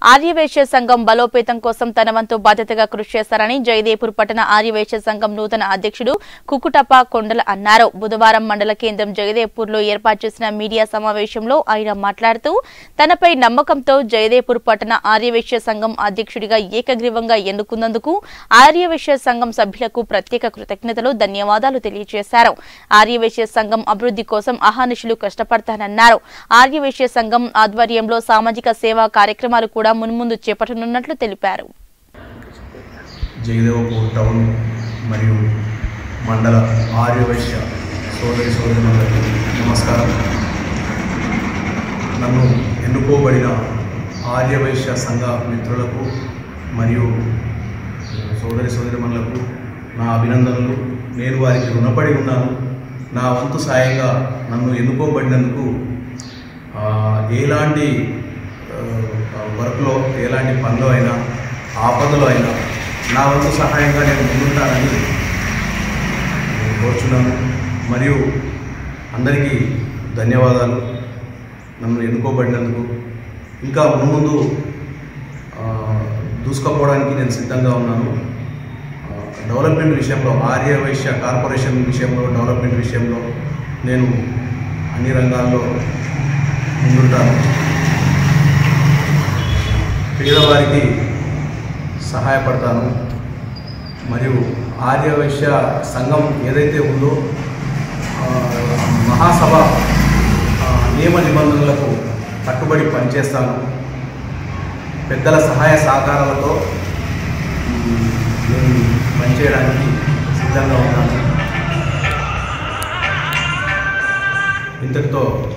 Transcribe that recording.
ఆర్యవైశ్య సంఘం బలోపేతం కోసం తన వంతు బాధ్యతగా కృషి చేస్తారని జయదేపూర్ పట్టణ ఆర్యవైశ్య సంఘం నూతన అధ్యక్షుడు కుకుటప్ప కొండల అన్నారు బుధవారం మండల కేంద్రం జగదేపూర్ లో ఏర్పాటు చేసిన మీడియా సమావేశంలో ఆయన మాట్లాడుతూ తనపై నమ్మకంతో జయదేపూర్ పట్టణ ఆర్యవైశ్య సంఘం అధ్యక్షుడిగా ఏకగ్రీవంగా ఎన్నుకున్నందుకు ఆర్యవైశ్య సంఘం సభ్యులకు ప్రత్యేక కృతజ్ఞతలు ధన్యవాదాలు తెలియజేశారు ఆర్యవైశ్య సంఘం అభివృద్ధి కోసం అహానిషులు కష్టపడతానన్నారు ఆర్యవైశ్య సంఘం ఆధ్వర్యంలో సామాజిక సేవా కార్యక్రమాలు కూడా మున్ముందు చేపట్టనున్నట్లు తెలిపారు జగదేవపూర్ టౌన్ మరియు మండల ఆర్యవైశ్య సోదరి సోదరులకు నమస్కారం నన్ను ఎన్నుకోబడిన ఆర్యవైశ్య సంఘ మిత్రులకు మరియు సోదరి సోదరిమణులకు నా అభినందనలు నేను వారికి రుణపడి ఉన్నాను నా వంతు సాయంగా నన్ను ఎన్నుకోబడినందుకు ఆ, ఎలాంటి ఆ, వర్క్లో ఎలాంటి పనిలో అయినా ఆపదలో అయినా నా వంతు సహాయంగా నేను ముందుంటానని నేను కోరుచున్నాను మరియు అందరికీ ధన్యవాదాలు నన్ను ఎన్నుకోబడినందుకు ఇంకా మున్ముందు ఆ, దూసుకుపోవడానికి నేను సిద్ధంగా ఉన్నాను ఆ, డెవలప్మెంట్ విషయంలో ఆర్య వైశ్య కార్పొరేషన్ విషయంలో డెవలప్మెంట్ విషయంలో నేను అన్ని రంగాల్లో ముందుంటాను పేదవారికి సహాయపడతాను మరియు ఆర్యవైశ్య సంఘం ఏదైతే ఉందో ఆ, మహాసభ ఆ, నియమ నిబంధనలకు కట్టుబడి పనిచేస్తాను పెద్దల సహాయ సహకారాలతో మ్, నేను పనిచేయడానికి సిద్ధంగా ఉన్నాను ఇంతటితో